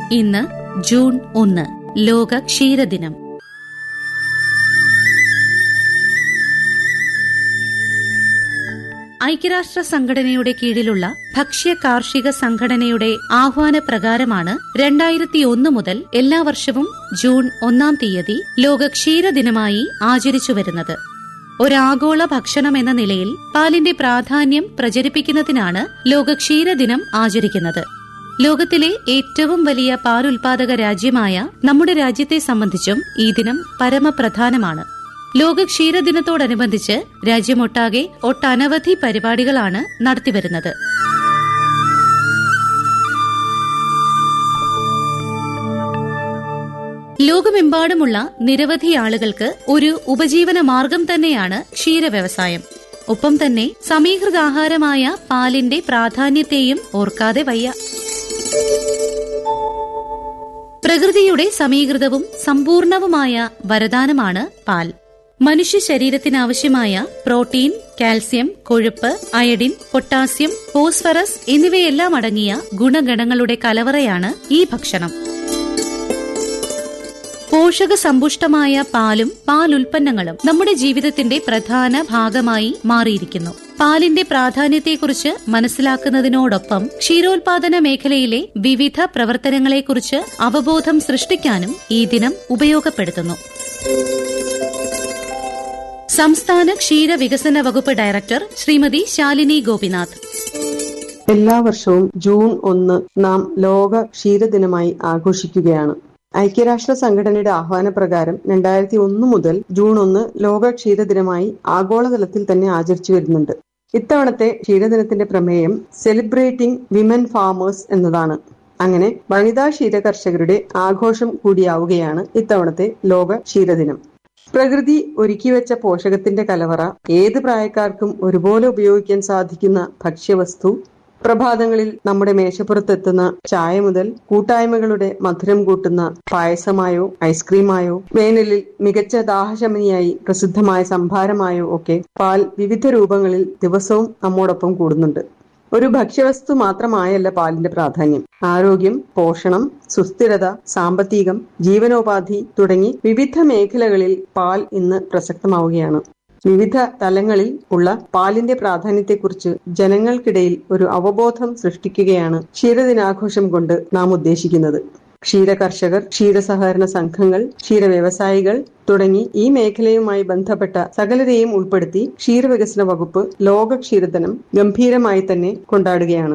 ഇന്ന് ജൂൺ ഒന്ന് ലോക ക്ഷീരദിനം ഐക്യരാഷ്ട്ര സംഘടനയുടെ കീഴിലുള്ള ഭക്ഷ്യ കാർഷിക സംഘടനയുടെ ആഹ്വാനപ്രകാരമാണ് രണ്ടായിരത്തി ഒന്ന് മുതൽ എല്ലാ വർഷവും ജൂൺ ഒന്നാം തീയതി ലോക ക്ഷീരദിനമായി ആചരിച്ചു വരുന്നത് ഒരാഗോള ഭക്ഷണം എന്ന നിലയിൽ പാലിന്റെ പ്രാധാന്യം പ്രചരിപ്പിക്കുന്നതിനാണ് ലോക ക്ഷീരദിനം ആചരിക്കുന്നത് ലോകത്തിലെ ഏറ്റവും വലിയ പാലുൽപാദക രാജ്യമായ നമ്മുടെ രാജ്യത്തെ സംബന്ധിച്ചും ഈ ദിനം പരമപ്രധാനമാണ് ലോക ക്ഷീരദിനത്തോടനുബന്ധിച്ച് രാജ്യമൊട്ടാകെ ഒട്ടനവധി പരിപാടികളാണ് നടത്തിവരുന്നത് ലോകമെമ്പാടുമുള്ള നിരവധി ആളുകൾക്ക് ഒരു ഉപജീവന മാർഗം തന്നെയാണ് ക്ഷീര വ്യവസായം ഒപ്പം തന്നെ സമീകൃതാഹാരമായ പാലിന്റെ പ്രാധാന്യത്തെയും ഓർക്കാതെ വയ്യ പ്രകൃതിയുടെ സമീകൃതവും സമ്പൂർണവുമായ വരദാനമാണ് പാൽ മനുഷ്യ ശരീരത്തിനാവശ്യമായ പ്രോട്ടീൻ കാൽസ്യം കൊഴുപ്പ് അയഡിൻ പൊട്ടാസ്യം ഫോസ്ഫറസ് എന്നിവയെല്ലാം അടങ്ങിയ ഗുണഗണങ്ങളുടെ കലവറയാണ് ഈ ഭക്ഷണം പോഷക സമ്പുഷ്ടമായ പാലും പാലുൽപ്പന്നങ്ങളും നമ്മുടെ ജീവിതത്തിന്റെ പ്രധാന ഭാഗമായി മാറിയിരിക്കുന്നു പാലിന്റെ പ്രാധാന്യത്തെക്കുറിച്ച് മനസ്സിലാക്കുന്നതിനോടൊപ്പം ക്ഷീരോത്പാദന മേഖലയിലെ വിവിധ പ്രവർത്തനങ്ങളെക്കുറിച്ച് അവബോധം സൃഷ്ടിക്കാനും ഈ ദിനം ഉപയോഗപ്പെടുത്തുന്നു സംസ്ഥാന ക്ഷീര വികസന വകുപ്പ് ഡയറക്ടർ ശ്രീമതി ശാലിനി ഗോപിനാഥ് എല്ലാ വർഷവും ജൂൺ ഒന്ന് നാം ലോക ക്ഷീരദിനമായി ആഘോഷിക്കുകയാണ് ഐക്യരാഷ്ട്ര സംഘടനയുടെ ആഹ്വാനപ്രകാരം രണ്ടായിരത്തി ഒന്ന് മുതൽ ജൂൺ ഒന്ന് ലോക ക്ഷീരദിനമായി ആഗോളതലത്തിൽ തന്നെ ആചരിച്ചു വരുന്നുണ്ട് ഇത്തവണത്തെ ക്ഷീരദിനത്തിന്റെ പ്രമേയം സെലിബ്രേറ്റിംഗ് വിമൻ ഫാമേഴ്സ് എന്നതാണ് അങ്ങനെ വനിതാ ക്ഷീര കർഷകരുടെ ആഘോഷം കൂടിയാവുകയാണ് ഇത്തവണത്തെ ലോക ക്ഷീരദിനം പ്രകൃതി ഒരുക്കിവെച്ച പോഷകത്തിന്റെ കലവറ ഏത് പ്രായക്കാർക്കും ഒരുപോലെ ഉപയോഗിക്കാൻ സാധിക്കുന്ന ഭക്ഷ്യവസ്തു പ്രഭാതങ്ങളിൽ നമ്മുടെ മേശപ്പുറത്തെത്തുന്ന ചായ മുതൽ കൂട്ടായ്മകളുടെ മധുരം കൂട്ടുന്ന പായസമായോ ഐസ്ക്രീമായോ വേനലിൽ മികച്ച ദാഹശമനിയായി പ്രസിദ്ധമായ സംഭാരമായോ ഒക്കെ പാൽ വിവിധ രൂപങ്ങളിൽ ദിവസവും നമ്മോടൊപ്പം കൂടുന്നുണ്ട് ഒരു ഭക്ഷ്യവസ്തു മാത്രമായല്ല പാലിന്റെ പ്രാധാന്യം ആരോഗ്യം പോഷണം സുസ്ഥിരത സാമ്പത്തികം ജീവനോപാധി തുടങ്ങി വിവിധ മേഖലകളിൽ പാൽ ഇന്ന് പ്രസക്തമാവുകയാണ് വിവിധ തലങ്ങളിൽ ഉള്ള പാലിന്റെ പ്രാധാന്യത്തെക്കുറിച്ച് ജനങ്ങൾക്കിടയിൽ ഒരു അവബോധം സൃഷ്ടിക്കുകയാണ് ക്ഷീരദിനാഘോഷം കൊണ്ട് നാം ഉദ്ദേശിക്കുന്നത് ക്ഷീര കർഷകർ ക്ഷീരസഹകരണ സംഘങ്ങൾ ക്ഷീര വ്യവസായികൾ തുടങ്ങി ഈ മേഖലയുമായി ബന്ധപ്പെട്ട സകലരെയും ഉൾപ്പെടുത്തി ക്ഷീരവികസന വകുപ്പ് ലോക ക്ഷീരദിനം ഗംഭീരമായി തന്നെ കൊണ്ടാടുകയാണ്